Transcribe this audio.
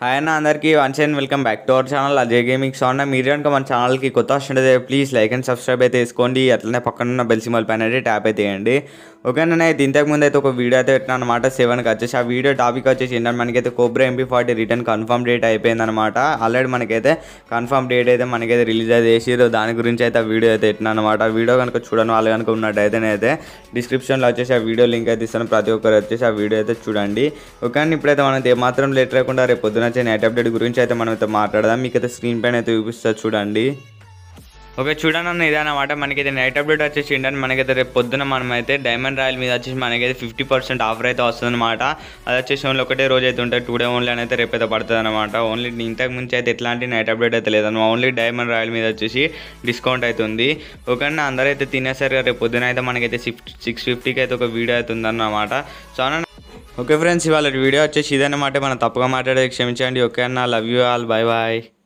hi అన్న అందరికీ once and welcome back to our channel Ajay gaming so అన్న మీరు కనుక మన ఛానల్కి కొత్త వస్తుంటే ప్లీజ్ లైక్ అండ్ సబ్స్క్రైబ్ అయితే వేసుకోండి అట్లనే పక్కన ఉన్న బెల్ సింబల్ పైన అయితే ట్యాప్ అయితే వేయండి ఓకేనా అయితే ఇంతకు ముందు అయితే ఒక వీడియో అయితే పెట్టినా అనమాట సెవెన్కి వచ్చేసి ఆ వీడియో టాపిక్ వచ్చేసి ఏంటంటే మనకైతే cobra MP forty return confirm date అయిపోయింది అనమాట ఆల్రెడీ మనకైతే కన్ఫర్మ్ డేట్ అయితే మనకైతే రిలీజ్ అయితే చేసిరు దాని గురించి అయితే ఆ వీడియో అయితే పెట్టినా అనమాట ఆ వీడియో కనుక చూడని వాళ్ళు కనుక ఉన్నట్టయితే నేనైతే డిస్క్రిప్షన్లో వచ్చేసి ఆ వీడియో లింక్ అయితే ఇస్తాను ప్రతి ఒక్కరు వచ్చేసి ఆ వీడియో అయితే చూడండి ఓకే అండి ఇప్పుడైతే మనం ఏమాత్రం లేట్ లేకుండా రేపు పొద్దున వచ్చే నైట్ అప్డేట్ గురించి అయితే మనం అయితే మాట్లాడదాం మీకు అయితే స్క్రీన్ పైన అయితే చూపిస్తా చూడండి ఓకే చూడండి అన్న ఇదన్నమాట మనకైతే నైట్ అప్డేట్ వచ్చేసి ఏంటంటే మనకైతే రేపు పొద్దున మనం అయితే డైమండ్ రాయల్ మీద వచ్చేసి మనకైతే ఫిఫ్టీ పర్సెంట్ ఆఫర్ అయితే వస్తుందన్నమాట అది వచ్చేసి ఓన్లీ ఒకటే రోజు అయితే ఉంటుంది టూ డే ఓన్లీ అని అయితే రేపు అయితే పడుతుంది అనమాట ఓన్లీ ఇంతకు ముందు అయితే ఎట్లాంటి నైట్ అప్డేట్ అయితే లేదన్నమాట ఓన్లీ డైమండ్ రాయల్ మీద వచ్చేసి డిస్కౌంట్ అయితే ఉంది ఓకే అన్న అందరూ అయితే తినేసరి రేపు పొద్దున అయితే మనకైతే సిక్స్ సిక్స్ ఫిఫ్టీకి అయితే ఒక వీడియో అయితే ఉందన్నమాట సో అన్న ఓకే ఫ్రెండ్స్ ఇవాళ వీడియో వచ్చేసి ఇదన్నమాట మనం తప్పుగా మాట్లాడేది క్షమించండి ఓకే అన్న love you all bye bye